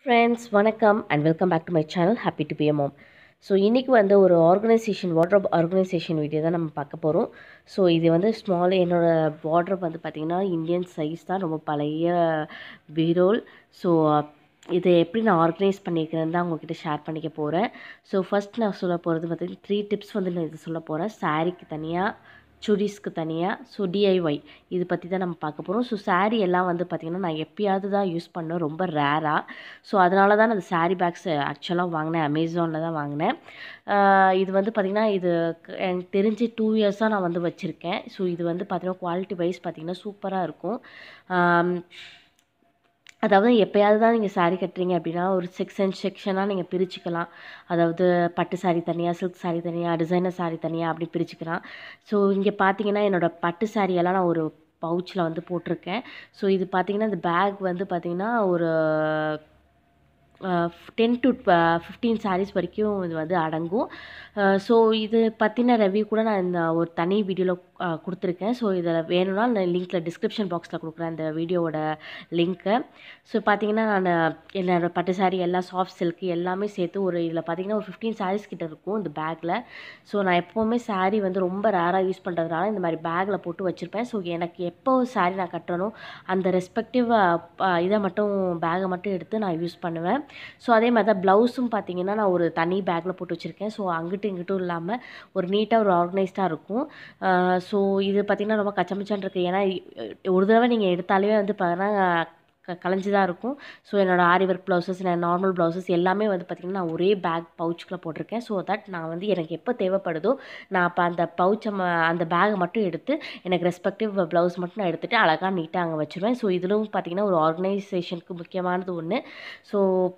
friends வணக்கம் and welcome back to my channel happy to be a mom so இன்றைக்கி வந்து ஒரு organisation wardrobe organisation video தான் நம்ம பார்க்க போகிறோம் ஸோ இது வந்து ஸ்மால் என்னோடய வாட்ரப் வந்து பார்த்திங்கன்னா இந்தியன் சைஸ் தான் ரொம்ப பழைய பீரோல் ஸோ இதை எப்படி நான் ஆர்கனைஸ் பண்ணியிருக்கிறேன்னு தான் உங்ககிட்ட ஷேர் பண்ணிக்க போகிறேன் ஸோ ஃபஸ்ட் நான் சொல்ல போகிறது பார்த்திங்கன்னா த்ரீ டிப்ஸ் வந்து நான் இது சொல்ல போகிறேன் சாரீக்கு தனியாக சுடிஸ்க்கு தனியாக ஸோ டிஐஒய் இது பற்றி தான் நம்ம பார்க்க போகிறோம் ஸோ saree எல்லாம் வந்து பார்த்திங்கன்னா நான் எப்பயாவது தான் யூஸ் பண்ணேன் ரொம்ப ரேராக ஸோ அதனால தான் நான் அந்த saree பேக்ஸ் ஆக்சுவலாக வாங்கினேன் அமேசானில் தான் வாங்கினேன் ஆஹ் இது வந்து பார்த்திங்கன்னா இது க- எனக்கு தெரிஞ்சு டூ இயர்ஸாக நான் வந்து வச்சுருக்கேன் ஸோ இது வந்து பார்த்திங்கன்னா குவாலிட்டி வைஸ் பார்த்திங்கன்னா சூப்பராக இருக்கும் ஆம், அதாவது எப்பயாவது தான் நீங்கள் saree கட்டுறீங்க அப்படின்னா ஒரு செக்ஷன் செக்ஷனாக நீங்கள் பிரிச்சுக்கலாம் அதாவது பட்டு saree தனியாக சில்க் saree தனியாக டிசைனர் saree தனியாக அப்படி பிரிச்சுக்கலாம் ஸோ இங்கே பார்த்தீங்கன்னா என்னோடய பட்டு saree எல்லாம் நான் ஒரு பவுச்சில் வந்து போட்டிருக்கேன் ஸோ இது பார்த்தீங்கன்னா இந்த பேக் வந்து பார்த்தீங்கன்னா ஒரு டென் டு ஃபிஃப்டீன் சாரீஸ் வரைக்கும் இது வந்து அடங்கும் ஸோ இது பற்றின ரெவ்யூ கூட நான் இந்த ஒரு தனி வீடியோவில் கொடுத்துருக்கேன் ஸோ இதில் வேணும்னா நான் லிங்க்கில் டிஸ்கிரிப்ஷன் பாக்ஸில் கொடுக்குறேன் இந்த வீடியோவோட லிங்க்கை ஸோ பார்த்தீங்கன்னா நான் என்னோட பட்டு saree எல்லாம் சாஃப்ட் சில்க் எல்லாமே சேர்த்து ஒரு இதில் பார்த்தீங்கன்னா ஒரு ஃபிஃப்டீன் sarees கிட்ட இருக்கும் இந்த பேக்கில் ஸோ நான் எப்போவுமே saree வந்து ரொம்ப ரேராக யூஸ் பண்ணுறதுனால இந்த மாதிரி பேக்கில் போட்டு வச்சுருப்பேன் ஸோ எனக்கு எப்போ saree நான் கட்டுறனோ அந்த ரெஸ்பெக்டிவ் இதை மட்டும் பேக்கை மட்டும் எடுத்து நான் யூஸ் பண்ணுவேன் ஸோ அதே மாதிரி தான் ப்ளவுஸும் பார்த்தீங்கன்னா நான் ஒரு தனி பேக்கில் போட்டு வச்சுருக்கேன் ஸோ அங்கிட்டும் இங்கிட்டும் இல்லாமல் ஒரு நீட்டாக ஒரு ஆர்கனைஸ்டாக இருக்கும் ஸோ இது பார்த்திங்கன்னா ரொம்ப கச்சமிச்சான் இருக்குது ஏன்னா இ- ஒரு தடவை நீங்கள் எடுத்தாலே வந்து பார்த்தீங்கன்னா க கலைஞ்சு தான் இருக்கும் ஸோ என்னோடய aari work blouses normal blouses எல்லாமே வந்து பார்த்திங்கன்னா நான் ஒரே பேக் பவுச்சுக்குள்ளே போட்டிருக்கேன் ஸோ தட் நான் வந்து எனக்கு எப்போ தேவைப்படுதோ நான் அப்போ அந்த பவுச்சை அந்த பேகை மட்டும் எடுத்து எனக்கு ரெஸ்பெக்டிவ் ப்ளவுஸ் மட்டும் நான் எடுத்துகிட்டு அழகாக நீட்டாக அங்கே வச்சுருவேன் ஸோ இதிலும் பார்த்திங்கன்னா ஒரு ஆர்கனைசேஷனுக்கு முக்கியமானது ஒன்று ஸோ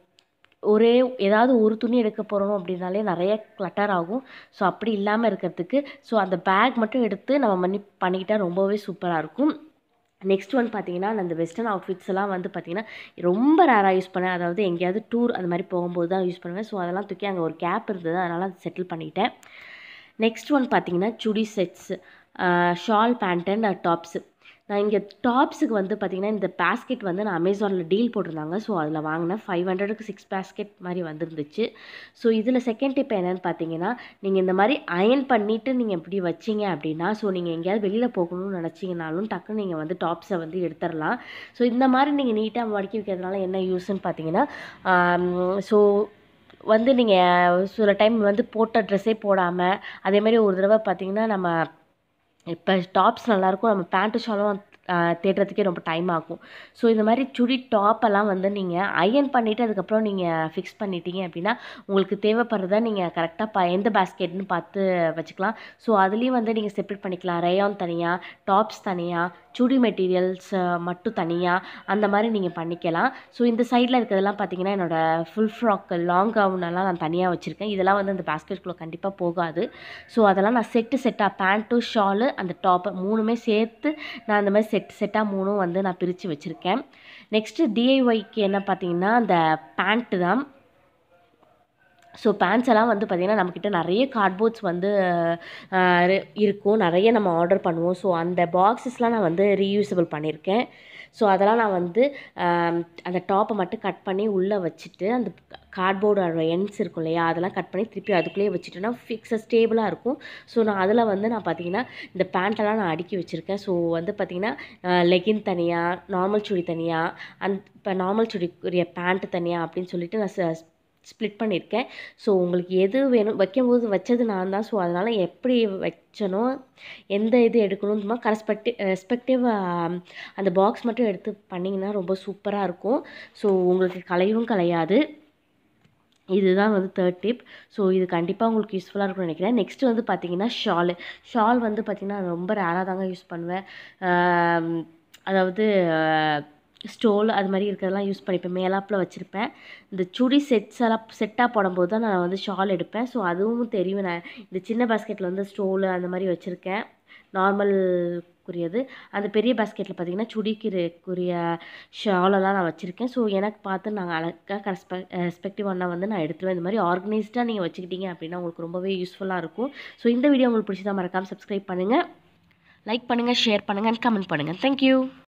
ஒரே ஏதாவது ஒரு துணி எடுக்க போகிறோம் அப்படின்னாலே நிறைய clutter ஆகும் ஸோ அப்படி இல்லாமல் இருக்கிறதுக்கு ஸோ அந்த பேக் மட்டும் எடுத்து நம்ம பண்ணி பண்ணிக்கிட்டால் ரொம்பவே சூப்பராக இருக்கும் நெக்ஸ்ட் ஒன் பார்த்தீங்கன்னா நான் இந்த வெஸ்டர்ன் அவுட்ஃபிட்ஸ் எல்லாம் வந்து பார்த்தீங்கன்னா ரொம்ப ரேராக யூஸ் பண்ணேன் அதாவது எங்கேயாவது டூர் அந்த மாதிரி போகும்போது தான் யூஸ் பண்ணுவேன் ஸோ அதெல்லாம் தூக்கி அங்கே ஒரு கேப் இருந்தது அதனால் அது செட்டில் பண்ணிட்டேன் நெக்ஸ்ட் ஒன் பார்த்தீங்கன்னா chudi sets shawl pant and tops நான் இங்கே டாப்ஸுக்கு வந்து பார்த்தீங்கன்னா இந்த பேஸ்கெட் வந்து நான் அமேசானில் டீல் போட்டிருந்தாங்க ஸோ அதில் வாங்கினேன் ஃபைவ் ஹண்ட்ரடுக்கு சிக்ஸ் பேஸ்கெட் மாதிரி வந்துருந்துச்சு ஸோ இதில் செகண்ட் டிப் என்னன்னு பார்த்தீங்கன்னா நீங்கள் இந்த மாதிரி அயன் பண்ணிவிட்டு நீங்கள் இப்படி வச்சீங்க அப்படின்னா ஸோ நீங்கள் எங்கேயாவது வெளியில் போகணும்னு நினச்சிங்கனாலும் டக்குன்னு நீங்கள் வந்து டாப்ஸை வந்து எடுத்துடலாம் ஸோ இந்த மாதிரி நீங்கள் நீட்டாக மடக்கி வைக்கிறதுனால என்ன யூஸ்ன்னு பார்த்தீங்கன்னா ஸோ வந்து நீங்கள் சில டைம் வந்து போட்ட ட்ரெஸ்ஸே போடாமல் அதேமாதிரி ஒரு தடவை பார்த்தீங்கன்னா நம்ம இப்போ டாப்ஸ் நல்லாயிருக்கும் நம்ம பேண்ட்டு ஷாலும் தேடுறதுக்கே ரொம்ப டைம் ஆகும் ஸோ இந்த மாதிரி சுடி டாப்பெல்லாம் வந்து நீங்கள் அயன் பண்ணிவிட்டு அதுக்கப்புறம் நீங்கள் ஃபிக்ஸ் பண்ணிட்டீங்க அப்படின்னா உங்களுக்கு தேவைப்படுறத நீங்கள் கரெக்டாக பா எந்த பேஸ்கெட்னு பார்த்து வச்சுக்கலாம் ஸோ அதுலேயும் வந்து நீங்கள் செப்பரேட் பண்ணிக்கலாம் ரேயான் தனியாக டாப்ஸ் தனியாக சுடி மெட்டீரியல்ஸ் மட்டும் தனியாக அந்த மாதிரி நீங்கள் பண்ணிக்கலாம் ஸோ இந்த சைடில் இருக்கிறதெல்லாம் பார்த்தீங்கன்னா என்னோடய ஃபுல் ஃப்ராக் லாங் கவுன் எல்லாம் நான் தனியாக வச்சுருக்கேன் இதெல்லாம் வந்து அந்த பேஸ்கெட்குள்ளே கண்டிப்பாக போகாது ஸோ அதெல்லாம் நான் செட்டு செட்டாக பேண்ட்டு ஷாலு அந்த டாப்பு மூணுமே சேர்த்து நான் அந்த மாதிரி செட் செட்டாக மூணும் வந்து நான் பிரித்து வச்சுருக்கேன் நெக்ஸ்ட்டு டிஐஒய்க்கு என்ன பார்த்தீங்கன்னா அந்த பேண்ட்டு தான் ஸோ பேண்ட்ஸ் எல்லாம் வந்து பார்த்திங்கன்னா நம்மக்கிட்ட நிறைய கார்ட்போர்ட்ஸ் வந்து ஆஹ், இரு- இருக்கும் நிறைய நம்ம ஆர்டர் பண்ணுவோம் ஸோ அந்த பாக்ஸஸ்லாம் நான் வந்து ரீயூசபிள் பண்ணியிருக்கேன் ஸோ அதெல்லாம் நான் வந்து ஆம், அந்த டாப்பை மட்டும் கட் பண்ணி உள்ளே வச்சுட்டு அந்த கார்ட்போர்டோட எண்ட்ஸ் இருக்கும் இல்லையா அதெல்லாம் கட் பண்ணி திருப்பி அதுக்குள்ளேயே வச்சுட்டேன்னா ஃபிக்ஸாக ஸ்டேபிளாக இருக்கும் ஸோ நான் அதில் வந்து நான் பார்த்தீங்கன்னா இந்த பேண்ட்டெல்லாம் நான் அடுக்கி வச்சுருக்கேன் ஸோ வந்து பார்த்தீங்கன்னா லெகின் தனியாக நார்மல் சுடி தனியாக அந் இப்போ நார்மல் சுடிக்குரிய பேண்ட் தனியாக அப்படின்னு சொல்லிட்டு நான் ச- ஸ்ப்ளிட் பண்ணியிருக்கேன் ஸோ உங்களுக்கு எது வேணும் வைக்கும்போது வச்சது நான் தான் ஸோ அதனால் எப்படி வச்சனோ எந்த இது எடுக்கணும் சும்மா கரெஸ்பெக்டிவ் ரெஸ்பெக்டிவ் அந்த பாக்ஸ் மட்டும் எடுத்து பண்ணிங்கன்னா ரொம்ப சூப்பராக இருக்கும் ஸோ உங்களுக்கு கலையும் கலையாது இதுதான் வந்து தேர்ட் டிப் ஸோ இது கண்டிப்பாக உங்களுக்கு யூஸ்ஃபுல்லாக இருக்கும்னு நினைக்கிறேன் நெக்ஸ்ட் வந்து பார்த்தீங்கன்னா ஷாலு ஷால் வந்து பார்த்திங்கன்னா நான் ரொம்ப ரேராக தாங்க யூஸ் பண்ணுவேன் ஆம், அதாவது ஸ்டோல் அது மாதிரி இருக்கிறதெல்லாம் யூஸ் பண்ணிப்பேன் மேலாப்பில் வச்சுருப்பேன் இந்த சுடி செட்ஸ் எல்லாம் செட்டாக போடும்போது தான் நான் வந்து ஷால் எடுப்பேன் ஸோ அதுவும் தெரியும் நான் இந்த சின்ன பாஸ்கெட்டில் வந்து ஸ்டோலு அந்த மாதிரி வச்சுருக்கேன் நார்மல்க்குரியது அந்த பெரிய பாஸ்கெட்டில் பார்த்தீங்கன்னா சுடிக்குரிய ஷாலெல்லாம் நான் வச்சுருக்கேன் ஸோ எனக்கு பார்த்து நாங்கள் அழகாக ரெஸ்பெ ரெஸ்பெக்டிவ் ஒன்றா வந்து நான் எடுத்துருவேன் இந்த மாதிரி ஆர்கனைஸ்டாக நீங்கள் வச்சுக்கிட்டீங்க அப்படின்னா உங்களுக்கு ரொம்பவே யூஸ்ஃபுல்லாக இருக்கும் ஸோ இந்த வீடியோ உங்களுக்கு பிடிச்சதா மறக்காமல் சப்ஸ்கிரைப் பண்ணுங்கள் லைக் பண்ணுங்கள் ஷேர் பண்ணுங்கள் அண்ட் கமெண்ட் பண்ணுங்கள் தேங்க்யூ